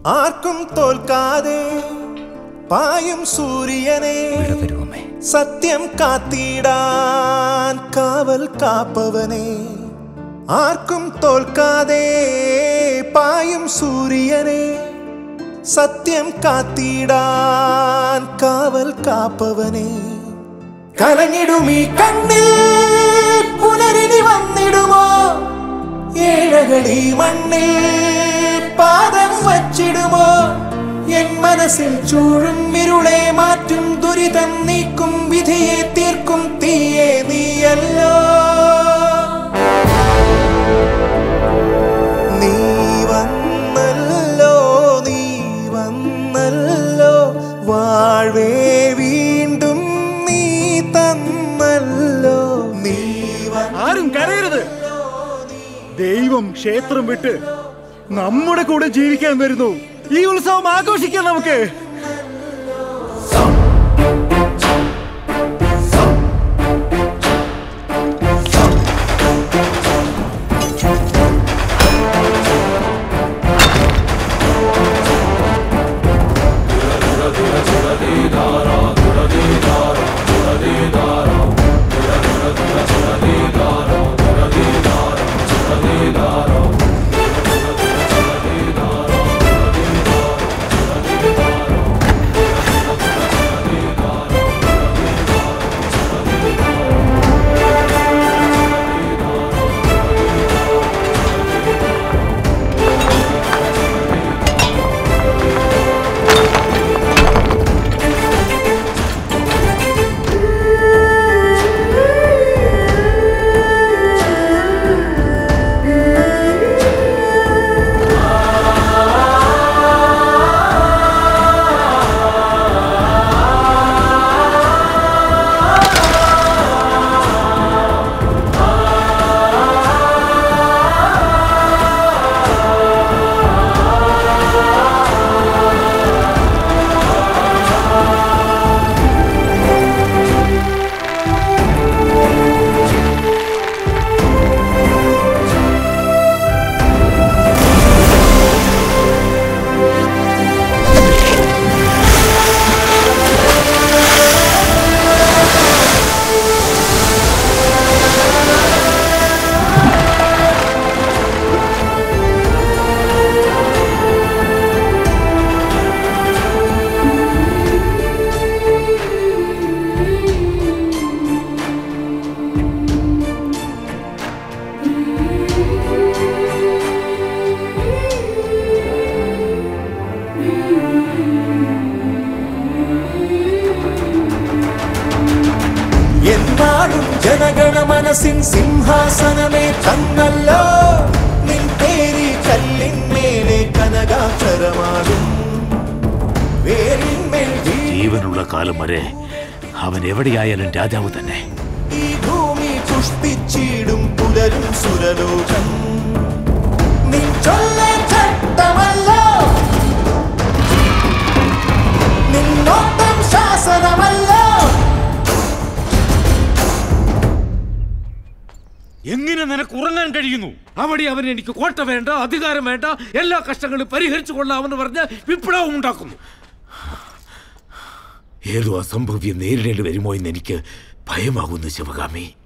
ആർക്കും തോൽക്കാതെ പായും സൂര്യനെ സത്യം കാത്തിടാൻ കാവൽ കാപ്പവനെ ആർക്കും തോൽക്കാതെ പായും സൂര്യനെ സത്യം കാത്തിടാൻ കാവൽ കാപ്പവനെ കലങ്ങിടുമീ കണ്ണിൽ പുനരിനി വന്നിടുമോ ഏഴകളി മണ്ണിൽ പാദം വച്ചിടുമോ എൻ മനസ്സിൽ ചൂഴും ഇരുളെ മാറ്റും ദുരിതം നീക്കും വിധിയെ തീർക്കും തീയെ നീയല്ലോ നീ വന്നല്ലോ നീ വന്നല്ലോ വാഴ്വേ വീണ്ടും നീ തന്നല്ലോ നീ ആരും കരയരുത് ദൈവം ക്ഷേത്രം വിട്ട് നമ്മുടെ കൂടെ ജീവിക്കാൻ വരുന്നു ഈ ഉത്സവം ആഘോഷിക്കാം നമുക്ക് എന്നാളും ജനഗണ മനസ്സിൻ സിംഹാസനമേ തന്നല്ലോ നിൻ പേരി കല്ലിന്മേലെ കനകാക്ഷരമാകും വേരിന്മേൽ ജീവനുള്ള കാലം വരെ അവൻ എവിടെയായാലും രാജാവ് തന്നെ ഈ ഭൂമി പുഷ്പിച്ചിടും പുലരും സുരലോകം നിൻ ചൊല്ലേ ചട്ടമല്ലോ നിന്നോട്ടം ശാസനമല്ലോ എങ്ങനെ നിനക്ക് ഉറങ്ങാൻ കഴിയുന്നു അവിടെ അവൻ എനിക്ക് കോട്ട വേണ്ട അധികാരം വേണ്ട എല്ലാ കഷ്ടങ്ങളും പരിഹരിച്ചു കൊള്ളാമെന്ന് പറഞ്ഞ് വിപ്ലവം ഉണ്ടാക്കുന്നു ഏതോ അസംഭവ്യം നേരിടേണ്ടി വരുമോ എന്ന് എനിക്ക് ഭയമാകുന്നു ശിവകാമി